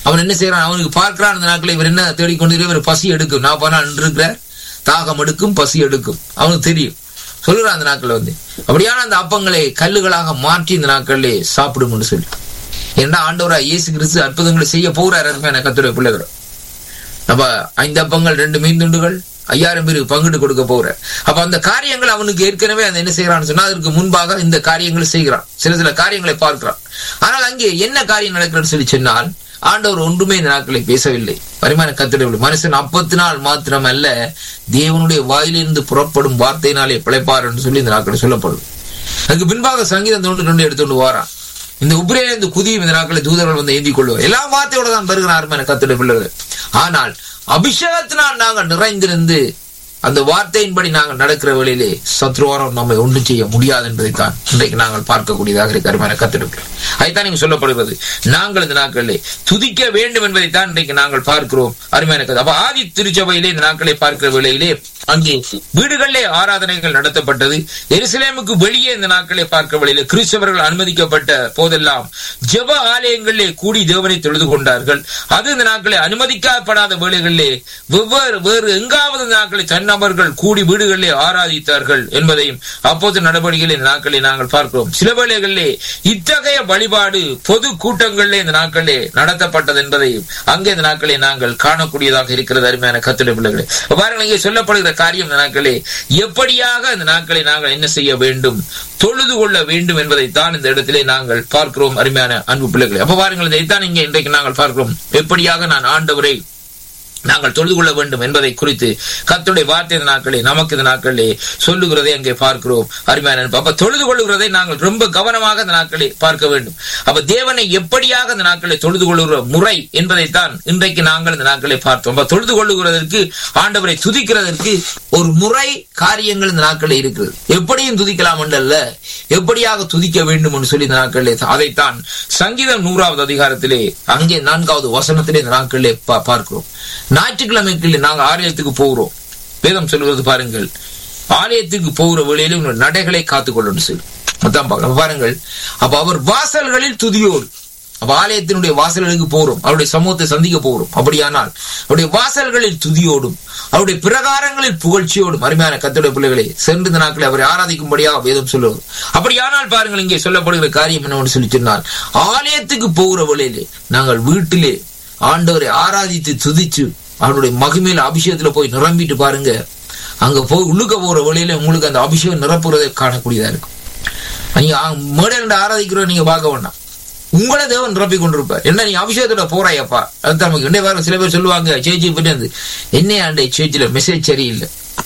அவன் என்ன செய்யறான் அவனுக்கு பார்க்கிறான் அந்த நாட்களை இவர் என்ன தேடிக்கொண்டு இவர் பசி எடுக்கும் நான் போனா இருக்கிறார் தாகம் எடுக்கும் பசி எடுக்கும் அவனுக்கு தெரியும் சொல்லுறான் அந்த நாட்கள் வந்து அப்படியான அந்த அப்பங்களை கல்லுகளாக மாற்றி இந்த நாட்களிலே சாப்பிடும் சொல்லி ஏன்னா ஆண்டவரா இயேசு கிறிஸ்து அற்புதங்களை செய்ய போகிறார் அருமையான கத்துடைய பிள்ளைகள் அப்ப ஐந்து அப்பங்கள் ரெண்டு மீந்துண்டுகள் ஐயாயிரம் பேருக்கு பங்கிட்டு கொடுக்க போற அப்ப அந்த காரியங்கள் அவனுக்கு ஏற்கனவே அந்த என்ன செய்யறான்னு சொன்னா அதற்கு முன்பாக இந்த காரியங்களை செய்கிறான் சில சில காரியங்களை பார்க்கிறான் ஆனால் அங்கே என்ன காரியம் நடக்கிறன்னு சொல்லி சொன்னால் ஆண்டவர் ஒன்றுமே இந்த நாட்களை பேசவில்லை பரிமாண கத்திடவில்லை மனுஷன் அப்பத்தினால் மாத்திரம் அல்ல தேவனுடைய வாயிலிருந்து புறப்படும் வார்த்தையினாலே பிழைப்பார் என்று சொல்லி இந்த நாட்களை சொல்லப்படும் அதுக்கு பின்பாக சங்கீதம் தொண்டு ரெண்டு எடுத்துட்டு வாரான் இந்த உப்ரேல இந்த குதியும் இந்த நாட்களை தூதர்கள் வந்து ஏந்தி கொள்வார் எல்லா வார்த்தையோட தான் வருகிறார் என கத்துடைய பிள்ளைகள் ஆனால் அபிஷேகத்தினால் நாங்கள் நிறைந்திருந்து அந்த வார்த்தையின்படி நாங்கள் நடக்கிற வேளையிலே சத்ருவாரம் நம்மை ஒன்று செய்ய முடியாது என்பதைத்தான் இன்றைக்கு நாங்கள் பார்க்கக்கூடியதாக இருக்கிற கத்திருக்கிறோம் அதைத்தான் நீங்க சொல்லப்படுகிறது நாங்கள் இந்த நாட்களிலே துதிக்க வேண்டும் என்பதைத்தான் இன்றைக்கு நாங்கள் பார்க்கிறோம் அருமையான கதை அப்ப ஆதி திருச்சபையிலே இந்த நாட்களை பார்க்கிற வேளையிலே அங்கே வீடுகளிலே ஆராதனைகள் நடத்தப்பட்டது எருசலேமுக்கு வெளியே இந்த நாட்களை பார்க்க வழியில கிறிஸ்தவர்கள் அனுமதிக்கப்பட்ட போதெல்லாம் ஜெப ஆலயங்களிலே கூடி தேவனை தொழுது கொண்டார்கள் அது இந்த நாட்களை அனுமதிக்கப்படாத வேளைகளிலே வெவ்வேறு வேறு எங்காவது இந்த நாட்களை தன்னபர்கள் கூடி வீடுகளிலே ஆராதித்தார்கள் என்பதையும் அப்போது நடவடிக்கைகள் இந்த நாட்களை நாங்கள் பார்க்கிறோம் சில வேளைகளிலே இத்தகைய வழிபாடு பொது கூட்டங்களிலே இந்த நாட்களிலே நடத்தப்பட்டது என்பதையும் அங்கே இந்த நாட்களை நாங்கள் காணக்கூடியதாக இருக்கிறது அருமையான கத்திட பிள்ளைகளை பாருங்கள் இங்கே சொல்லப்படுகிற காரியம் இந்த நாட்களே எப்படியாக இந்த நாட்களை நாங்கள் என்ன செய்ய வேண்டும் தொழுது கொள்ள வேண்டும் என்பதைத்தான் இந்த இடத்திலே நாங்கள் பார்க்கிறோம் அருமையான அன்பு பிள்ளைகளை அப்ப பாருங்கள் இதைத்தான் இங்கே இன்றைக்கு நாங்கள் பார்க்கிறோம் எப்படியாக நான் ஆண்டவரை நாங்கள் தொழுது கொள்ள வேண்டும் என்பதை குறித்து கத்துடைய வார்த்தை இந்த நாட்களே நமக்கு இந்த நாட்களே சொல்லுகிறதை அங்கே பார்க்கிறோம் அருமையான அப்ப தொழுது கொள்ளுகிறதை நாங்கள் ரொம்ப கவனமாக இந்த நாட்களை பார்க்க வேண்டும் அப்ப தேவனை எப்படியாக இந்த நாட்களை தொழுது கொள்ளுகிற முறை என்பதைத்தான் இன்றைக்கு நாங்கள் இந்த நாட்களை பார்த்தோம் அப்ப தொழுது கொள்ளுகிறதற்கு ஆண்டவரை துதிக்கிறதற்கு ஒரு முறை காரியங்கள் இந்த நாட்களில் இருக்கிறது எப்படியும் துதிக்கலாம் என்றல்ல எப்படியாக துதிக்க வேண்டும் என்று சொல்லி இந்த நாட்களிலே அதைத்தான் சங்கீதம் நூறாவது அதிகாரத்திலே அங்கே நான்காவது வசனத்திலே இந்த நாட்களிலே பார்க்கிறோம் ஞாயிற்றுக்கிழமைகளில் நாங்கள் ஆலயத்துக்கு போகிறோம் வேதம் சொல்கிறது பாருங்கள் ஆலயத்துக்கு போகிற வழியில உங்கள் நடைகளை காத்துக்கொள்ளணும் சொல்லி அதான் பார்க்கலாம் பாருங்கள் அப்ப அவர் வாசல்களில் துதியோடு அப்ப ஆலயத்தினுடைய வாசல்களுக்கு போறோம் அவருடைய சமூகத்தை சந்திக்க போகிறோம் அப்படியானால் அவருடைய வாசல்களில் துதியோடும் அவருடைய பிரகாரங்களில் புகழ்ச்சியோடும் அருமையான கத்துடைய பிள்ளைகளை சென்று இந்த நாட்களை அவரை ஆராதிக்கும்படியாக வேதம் சொல்லுவது அப்படியானால் பாருங்கள் இங்கே சொல்லப்படுகிற காரியம் என்னவென்று சொல்லி சொன்னால் ஆலயத்துக்கு போகிற வழியிலே நாங்கள் வீட்டிலே ஆண்டவரை ஆராதித்து துதிச்சு அவருடைய மகிமையில அபிஷேகத்துல போய் நிரம்பிட்டு பாருங்க அங்க போய் உள்ளுக்க போற வழியில உங்களுக்கு அந்த அபிஷேகம் நிரப்புறதை காணக்கூடியதா இருக்கும் நீங்க மேடையில ஆராதிக்கிறோம் நீங்க பார்க்க வேண்டாம் உங்களை தேவன் நிரப்பி கொண்டிருப்பார் என்ன நீ அபிஷேகத்தோட போறாயப்பா அது நமக்கு என்ன வேற சில பேர் சொல்லுவாங்க சேச்சி பற்றி வந்து என்ன ஆண்டே சேச்சில மெசேஜ் சரியில்லை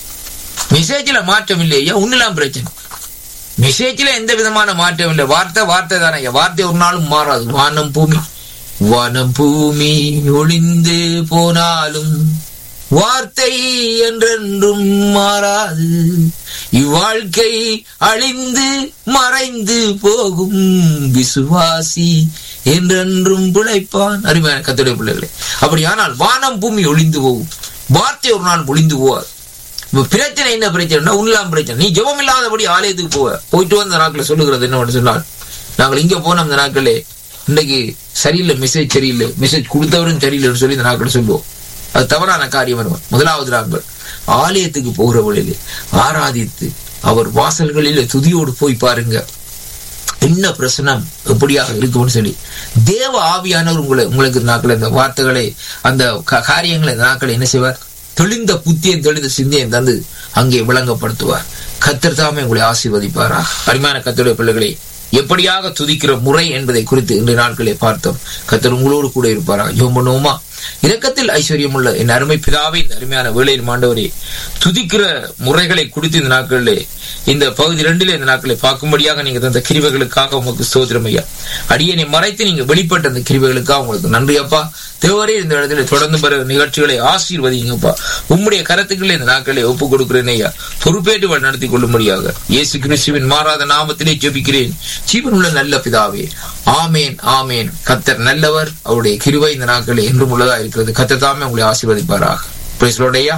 மெசேஜ்ல மாற்றம் இல்லையா ஒண்ணுலாம் பிரச்சனை மெசேஜ்ல எந்த விதமான மாற்றம் இல்லை வார்த்தை வார்த்தை தானே வார்த்தை ஒரு நாளும் மாறாது வானம் பூமி வானம் பூமி ஒளிந்து போனாலும் வார்த்தை என்றென்றும் மாறாது இவ்வாழ்க்கை அழிந்து மறைந்து போகும் விசுவாசி என்றென்றும் பிழைப்பான் அருமையான கத்துடைய பிள்ளைகளே அப்படியானால் வானம் பூமி ஒளிந்து போகும் வார்த்தை ஒரு நாள் ஒளிந்து போவார் இப்ப பிரச்சனை என்ன பிரச்சனைனா உண்லாம் பிரச்சனை நீ ஜெபம் இல்லாதபடி ஆலயத்துக்கு போவ போயிட்டு வந்த நாட்களை சொல்லுகிறது என்ன சொன்னால் நாங்கள் இங்க போன அந்த நாட்களே இன்னைக்கு சரியில்லை மெசேஜ் சரியில்லை மெசேஜ் கொடுத்தவரும் சரியில்லைன்னு சொல்லி இந்த நாட்கள் சொல்லுவோம் அது தவறான காரியம் முதலாவது நாங்கள் ஆலயத்துக்கு போகிற வழியிலே ஆராதித்து அவர் வாசல்களில் துதியோடு போய் பாருங்க என்ன பிரசனம் எப்படியாக இருக்கும்னு சொல்லி தேவ ஆவியானவர் உங்களை உங்களுக்கு நாட்கள் இந்த வார்த்தைகளை அந்த காரியங்களை இந்த நாட்களை என்ன செய்வார் தெளிந்த புத்தியம் தெளிந்த சிந்தையம் தந்து அங்கே விளங்கப்படுத்துவார் கத்தர் தாமே உங்களை ஆசீர்வதிப்பாரா அருமையான கத்தருடைய பிள்ளைகளை எப்படியாக துதிக்கிற முறை என்பதை குறித்து இன்றைய நாட்களை பார்த்தோம் கத்தர் உங்களோடு கூட இருப்பாரா யோம் பண்ணுவோமா இரக்கத்தில் ஐஸ்வர்யம் உள்ள என் அருமை பிதாவை இந்த அருமையான வேளையில் மாண்டவரே துதிக்கிற முறைகளை குறித்து இந்த நாட்களிலே இந்த பகுதி இரண்டிலே இந்த நாட்களை பார்க்கும்படியாக நீங்க தந்த கிரிவைகளுக்காக உங்களுக்கு சோதரம் ஐயா அடியனை மறைத்து நீங்க வெளிப்பட்ட அந்த கிரிவைகளுக்காக உங்களுக்கு நன்றி அப்பா தேவரே இந்த இடத்துல தொடர்ந்து பெற நிகழ்ச்சிகளை ஆசீர்வதிங்கப்பா உம்முடைய கருத்துக்களை இந்த நாட்களை ஒப்புக் கொடுக்கிறேன் ஐயா பொறுப்பேற்று நடத்தி கொள்ளும்படியாக இயேசு கிறிஸ்துவின் மாறாத நாமத்திலே ஜெபிக்கிறேன் ஜீவனுள்ள நல்ல பிதாவே ஆமேன் ஆமேன் கத்தர் நல்லவர் அவருடைய கிருவை இந்த நாட்களில் என்றும் உள்ளதா இருக்கிறது கத்தர் தாமே உங்களை ஆசீர்வதிப்பாராக பிரைஸ்லோடையா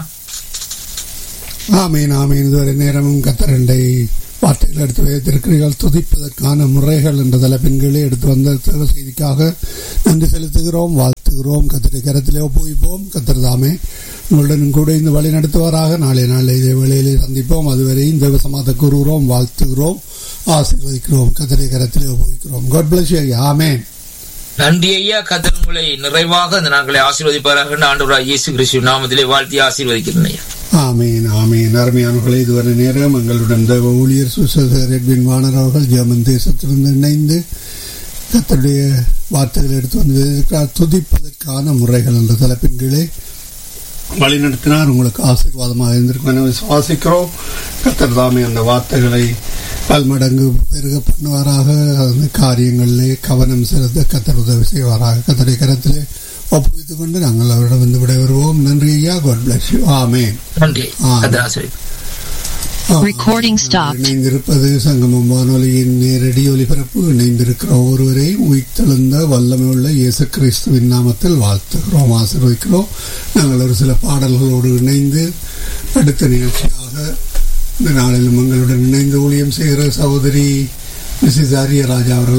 ஆமீன் ஆமீன் இதுவரை நேரமும் கத்தரண்டை வார்த்தைகள் எடுத்து வைத்திருக்கிறீர்கள் துதிப்பதற்கான முறைகள் என்ற தலைப்பின்களே எடுத்து வந்த செய்திக்காக நன்றி செலுத்துகிறோம் வாழ்த்துகிறோம் வாழ்த்துகிறோம் கத்தரை கரத்திலே ஒப்புவிப்போம் கத்தர் தாமே உங்களுடன் கூட இந்த வழி நடத்துவாராக நாளை நாளை இதே வேளையிலே சந்திப்போம் அதுவரை இந்த சமாத கூறுகிறோம் வாழ்த்துகிறோம் ஆசீர்வதிக்கிறோம் கத்தரை கரத்திலே ஒப்புவிக்கிறோம் காட் பிளஸ் ஆமேன் நன்றி ஐயா கத்தர் உங்களை நிறைவாக இந்த நாட்களை ஆசீர்வதிப்பார்கள் ஆண்டவராக இயேசு கிறிஸ்து நாமத்திலே வாழ்த்தி ஆசீர்வதிக்கிறேன் ஐயா ஆமீன் ஆமீன் அருமையானவர்களே இதுவரை நேரம் எங்களுடன் தேவ ஊழியர் சுசேகர் எட்வின் வாணர் அவர்கள் ஜெர்மன் தேசத்திலிருந்து இணைந்து கத்தருடைய வார்த்தைகளை எடுத்து வந்து இருக்கிறார் துதிப்பதற்கான முறைகள் என்ற தலைப்பின் கீழே வழிநடத்தினார் உங்களுக்கு ஆசீர்வாதமாக இருந்திருக்கும் என விசுவாசிக்கிறோம் கத்தர் தாமே அந்த வார்த்தைகளை பல்மடங்கு பெருக பண்ணுவாராக அந்த காரியங்களிலே கவனம் செலுத்த கத்தர் உதவி செய்வாராக கத்தருடைய கரத்திலே ஒப்புவித்துக் கொண்டு நாங்கள் அவரிடம் வந்து விடைபெறுவோம் நன்றி ஐயா காட் பிளஸ் யூ ஆமேன் நன்றி ஆ. கத்தர் ஆசீர்வதி Recording stopped. இணைந்திருப்பது சங்கமம் வானொலியின் நேரடி ஒலிபரப்பு இணைந்திருக்கிற ஒருவரையும் உயிர்த்தெழுந்த வல்லமை உள்ள இயேசு கிறிஸ்துவின் நாமத்தில் வாழ்த்துகிறோம் ஆசீர்வதிக்கிறோம் நாங்கள் ஒரு சில பாடல்களோடு இணைந்து அடுத்த நிகழ்ச்சியாக இந்த நாளிலும் எங்களுடன் இணைந்து ஊழியம் செய்கிற சகோதரி மிஸ்ஸஸ் ஆரியராஜா அவர்கள்